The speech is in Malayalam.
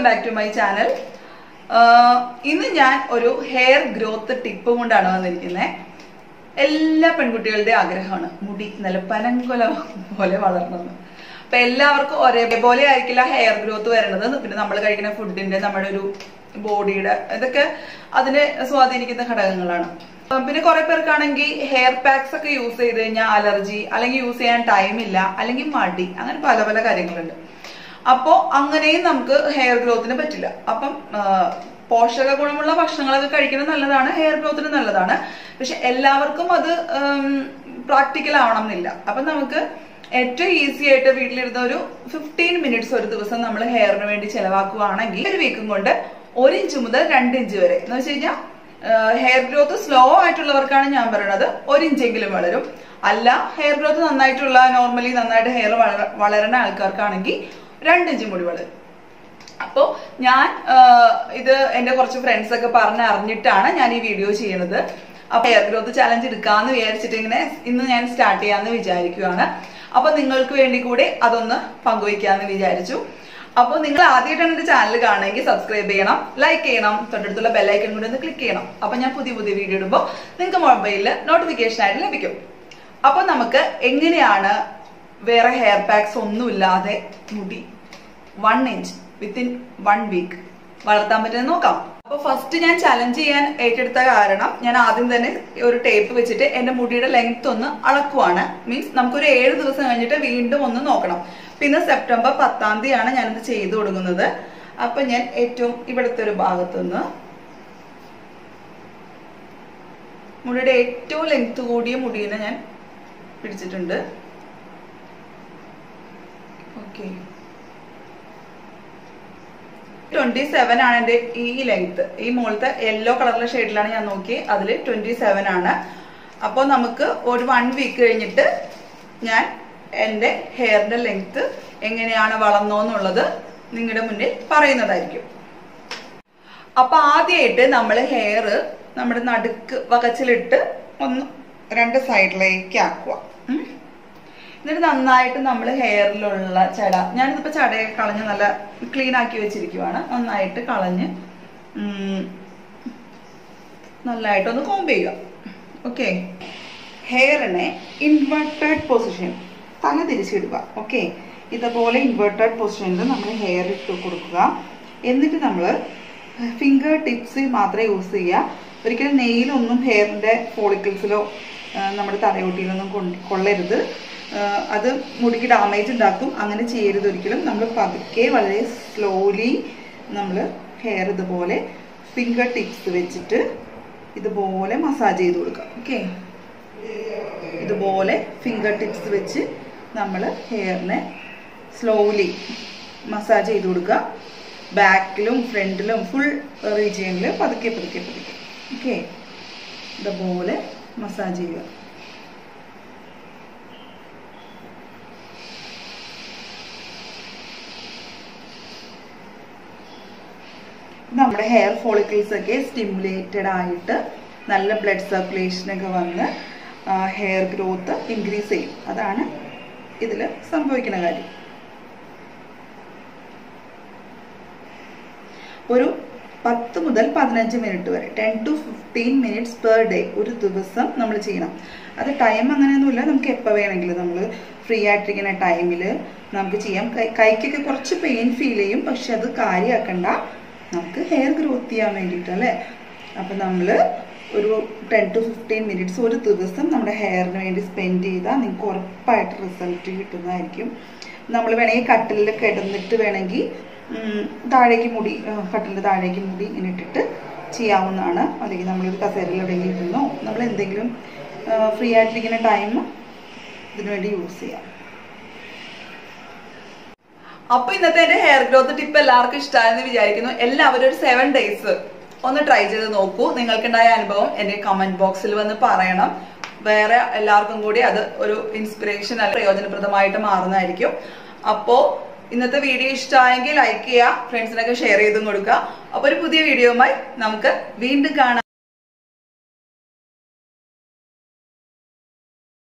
ബാക്ക് ടു മൈ ചാനൽ ഇന്ന് ഞാൻ ഒരു ഹെയർ ഗ്രോത്ത് ടിപ്പ് കൊണ്ടാണ് വന്നിരിക്കുന്നത് എല്ലാ പെൺകുട്ടികളുടെ ആഗ്രഹമാണ് മുടി നല്ല പനങ്കൊല പോലെ വളരണമെന്ന് അപ്പൊ എല്ലാവർക്കും ഒരേപോലെ ആയിരിക്കില്ല ഹെയർ ഗ്രോത്ത് വരണത് പിന്നെ നമ്മൾ കഴിക്കുന്ന ഫുഡിന്റെ നമ്മുടെ ഒരു ബോഡിയുടെ ഇതൊക്കെ അതിനെ സ്വാധീനിക്കുന്ന ഘടകങ്ങളാണ് ഉം, പിന്നെ കുറെ പേർക്കാണെങ്കിൽ ഹെയർ പാക്സ് ഒക്കെ യൂസ് ചെയ്ത് കഴിഞ്ഞാൽ അലർജി അല്ലെങ്കിൽ യൂസ് ചെയ്യാൻ ടൈം ഇല്ല അല്ലെങ്കിൽ മടി അങ്ങനെ പല പല കാര്യങ്ങളുണ്ട് അപ്പോ അങ്ങനെയും നമുക്ക് ഹെയർ ഗ്രോത്തിന് പറ്റില്ല അപ്പം ആ, പോഷക ഗുണമുള്ള ഭക്ഷണങ്ങളൊക്കെ കഴിക്കുന്നത് നല്ലതാണ് ഹെയർ ഗ്രോത്തിന് നല്ലതാണ് പക്ഷെ എല്ലാവർക്കും അത് പ്രാക്ടിക്കൽ ആവണം എന്നില്ല അപ്പൊ നമുക്ക് ഏറ്റവും ഈസി ആയിട്ട് വീട്ടിലിരുന്ന ഒരു ഫിഫ്റ്റീൻ മിനിറ്റ്സ് ഒരു ദിവസം നമ്മൾ ഹെയറിന് വേണ്ടി ചെലവാക്കുകയാണെങ്കിൽ ഒരു വീക്കും കൊണ്ട് ഒരു ഇഞ്ച് മുതൽ രണ്ട് ഇഞ്ച് വരെ എന്ന് വെച്ച് കഴിഞ്ഞാൽ ഹെയർ ഗ്രോത്ത് സ്ലോ ആയിട്ടുള്ളവർക്കാണ് ഞാൻ പറയുന്നത് ഒരു ഇഞ്ചെങ്കിലും വളരും അല്ല ഹെയർ ഗ്രോത്ത് നന്നായിട്ടുള്ള നോർമലി നന്നായിട്ട് ഹെയർ വളരുന്ന ആൾക്കാർക്കാണെങ്കിൽ രണ്ട് ഇഞ്ച് മുടി വളരും അപ്പോൾ ഞാൻ ആ, ഇത് എൻ്റെ കുറച്ച് ഫ്രണ്ട്സ് ഒക്കെ പറഞ്ഞ് അറിഞ്ഞിട്ടാണ് ഞാൻ ഈ വീഡിയോ ചെയ്യുന്നത് അപ്പൊ ഹെയർ ഗ്രോത്ത് ചാലഞ്ച് എടുക്കാന്ന് വിചാരിച്ചിട്ട് ഇങ്ങനെ ഇന്ന് ഞാൻ സ്റ്റാർട്ട് ചെയ്യാന്ന് വിചാരിക്കുകയാണ് അപ്പൊ നിങ്ങൾക്ക് വേണ്ടി കൂടി അതൊന്ന് പങ്കുവയ്ക്കാന്ന് വിചാരിച്ചു അപ്പോൾ നിങ്ങൾ ആദ്യമായിട്ടാണ് എന്റെ ചാനൽ കാണുമെങ്കിൽ സബ്സ്ക്രൈബ് ചെയ്യണം ലൈക്ക് ചെയ്യണം തൊട്ടടുത്തുള്ള ബെല്ലൈക്കൺ കൂടി ഒന്ന് ക്ലിക്ക് ചെയ്യണം അപ്പൊ ഞാൻ പുതിയ പുതിയ വീഡിയോ ഇടുമ്പോൾ നിങ്ങൾക്ക് മൊബൈലിൽ നോട്ടിഫിക്കേഷൻ ആയിട്ട് ലഭിക്കും അപ്പൊ നമുക്ക് എങ്ങനെയാണ് വേറെ ഹെയർ പാക്സ് ഒന്നുമില്ലാതെ മുടി one inch within one week വളർത്താൻ പറ്റുന്നത് നോക്കാം അപ്പൊ ഫസ്റ്റ് ഞാൻ ചലഞ്ച് ചെയ്യാൻ ഏറ്റെടുത്ത കാരണം ഞാൻ ആദ്യം തന്നെ ഒരു ടേപ്പ് വെച്ചിട്ട് എന്റെ മുടിയുടെ ലെങ്ത് ഒന്ന് അളക്കുവാണ് മീൻസ് നമുക്കൊരു ഏഴ് ദിവസം കഴിഞ്ഞിട്ട് വീണ്ടും ഒന്ന് നോക്കണം പിന്നെ സെപ്റ്റംബർ പത്താം തീയതിയാണ് ഞാനിത് ചെയ്തു കൊടുക്കുന്നത് അപ്പൊ ഞാൻ ഏറ്റവും ഇവിടുത്തെ ഒരു ഭാഗത്തുനിന്ന് മുടിയുടെ ഏറ്റവും ലെങ്ത് കൂടിയ മുടിയെ ഞാൻ പിടിച്ചിട്ടുണ്ട് ഓക്കെ ട്വന്റി സെവൻ ആണ് എന്റെ ഈ ലെങ്ത് ഈ മുകളിലത്തെ യെല്ലോ കളറിലെ ഷെയ്ഡിലാണ് ഞാൻ നോക്കി അതിൽ ട്വന്റി സെവൻ ആണ് അപ്പോൾ നമുക്ക് ഒരു വൺ വീക്ക് കഴിഞ്ഞിട്ട് ഞാൻ എൻ്റെ ഹെയറിന്റെ ലെങ്ത് എങ്ങനെയാണ് വളർന്നോന്നുള്ളത് നിങ്ങളുടെ മുന്നിൽ പറയുന്നതായിരിക്കും അപ്പൊ ആദ്യമായിട്ട് നമ്മൾ ഹെയർ നമ്മുടെ നടുക്ക് വകച്ചിലിട്ട് ഒന്ന് രണ്ട് സൈഡിലേക്ക് ആക്കുക ഉം. എന്നിട്ട് നന്നായിട്ട് നമ്മൾ ഹെയറിലുള്ള ചട ഞാനിതിപ്പോ ചടയൊക്കെ കളഞ്ഞ് നല്ല ക്ലീൻ ആക്കി വെച്ചിരിക്കുവാണ് നന്നായിട്ട് കളഞ്ഞ് ഉം, നല്ലതായിട്ടൊന്ന് കോംബ് ചെയ്യുക ഓക്കെ ഹെയറിനെ ഇൻവെർട്ടഡ് പൊസിഷൻ തല തിരിച്ചിടുക ഓക്കെ ഇതുപോലെ ഇൻവെർട്ടഡ് പൊസിഷനിൽ നമ്മൾ ഹെയർ ഇട്ട് കൊടുക്കുക എന്നിട്ട് നമ്മൾ ഫിംഗർ ടിപ്സ് മാത്രമേ യൂസ് ചെയ്യുക ഒരിക്കലും നെയിലൊന്നും ഹെയറിൻ്റെ ഫോളിക്കിൾസിലോ നമ്മുടെ തലയോട്ടിയിലൊന്നും കൊണ്ട് കൊള്ളരുത് ആ, അത് മുടിക്ക് ഡാമേജ് ഉണ്ടാക്കും അങ്ങനെ ചെയ്യരുത് ഒരിക്കലും നമ്മൾ പതുക്കെ വളരെ സ്ലോലി നമ്മൾ ഹെയർ ഇതുപോലെ ഫിംഗർ ടിപ്സ് വെച്ചിട്ട് ഇതുപോലെ മസാജ് ചെയ്ത് കൊടുക്കുക ഓക്കെ ഇതുപോലെ ഫിംഗർ ടിപ്സ് വെച്ച് നമ്മൾ ഹെയറിനെ സ്ലോലി മസാജ് ചെയ്ത് കൊടുക്കുക ബാക്കിലും ഫ്രണ്ടിലും ഫുൾ റീജിയനിൽ പതുക്കെ പതുക്കെ പതുക്കെ ഓക്കെ ഇതുപോലെ മസാജ് ചെയ്യുക നമ്മുടെ ഹെയർ ഫോളിക്കിൾസ് ഒക്കെ സ്റ്റിമുലേറ്റഡ് ആയിട്ട് നല്ല ബ്ലഡ് സർക്കുലേഷൻ ഒക്കെ വന്ന് ഹെയർ ഗ്രോത്ത് ഇൻക്രീസ് ചെയ്യും അതാണ് ഇതിൽ സംഭവിക്കുന്ന കാര്യം ഒരു പത്ത് മുതൽ പതിനഞ്ച് മിനിറ്റ് വരെ ten to fifteen minutes per day ഒരു ദിവസം നമ്മൾ ചെയ്യണം അത് ടൈം അങ്ങനെയൊന്നുമില്ല നമുക്ക് എപ്പോൾ വേണമെങ്കിലും നമ്മൾ ഫ്രീ ആയിട്ടിരിക്കുന്ന ടൈമിൽ നമുക്ക് ചെയ്യാം കൈ കൈക്കൊക്കെ കുറച്ച് പെയിൻ ഫീൽ ചെയ്യും പക്ഷെ അത് കാര്യമാക്കണ്ട നമുക്ക് ഹെയർ ഗ്രോത്ത് ചെയ്യാൻ വേണ്ടിയിട്ട് അല്ലേ അപ്പം നമ്മൾ ഒരു ടെൻ ടു ഫിഫ്റ്റീൻ മിനിറ്റ്സ് ഒരു ദിവസം നമ്മുടെ ഹെയറിന് വേണ്ടി സ്പെൻഡ് ചെയ്താൽ നിങ്ങൾക്ക് ഉറപ്പായിട്ട് റിസൾട്ട് കിട്ടുന്നതായിരിക്കും നമ്മൾ വേണമെങ്കിൽ കട്ടിലിൽ കിടന്നിട്ട് വേണമെങ്കിൽ ഉം, താഴേക്ക് മുടി ആ, കട്ടിലിൻ്റെ താഴേക്ക് മുടി ഇങ്ങനെ ഇട്ടിട്ട് ചെയ്യാവുന്നതാണ് അല്ലെങ്കിൽ നമ്മളൊരു കസേരയിൽ എവിടെയെങ്കിലും ഇരുന്നോ നമ്മൾ എന്തെങ്കിലും ഫ്രീ ആയിട്ടിരിക്കുന്ന ടൈം ഇതിനു വേണ്ടി യൂസ് ചെയ്യാം അപ്പൊ ഇന്നത്തെ എന്റെ ഹെയർ ഗ്രോത്ത് ടിപ്പ് എല്ലാവർക്കും ഇഷ്ടമായെന്ന് വിചാരിക്കുന്നു എല്ലാവരും ഒരു സെവൻ ഡേയ്സ് ഒന്ന് ട്രൈ ചെയ്ത് നോക്കൂ നിങ്ങൾക്കുണ്ടായ അനുഭവം എന്റെ കമന്റ് ബോക്സിൽ വന്ന് പറയണം വേറെ എല്ലാവർക്കും കൂടി അത് ഒരു ഇൻസ്പിറേഷൻ അല്ലെങ്കിൽ പ്രയോജനപ്രദമായിട്ട് മാറുന്നതായിരിക്കും അപ്പോ ഇന്നത്തെ വീഡിയോ ഇഷ്ടമായെങ്കിൽ ലൈക്ക് ചെയ്യുക ഫ്രണ്ട്സിനൊക്കെ ഷെയർ ചെയ്തും കൊടുക്കുക അപ്പൊ ഒരു പുതിയ വീഡിയോയുമായി നമുക്ക് വീണ്ടും കാണാം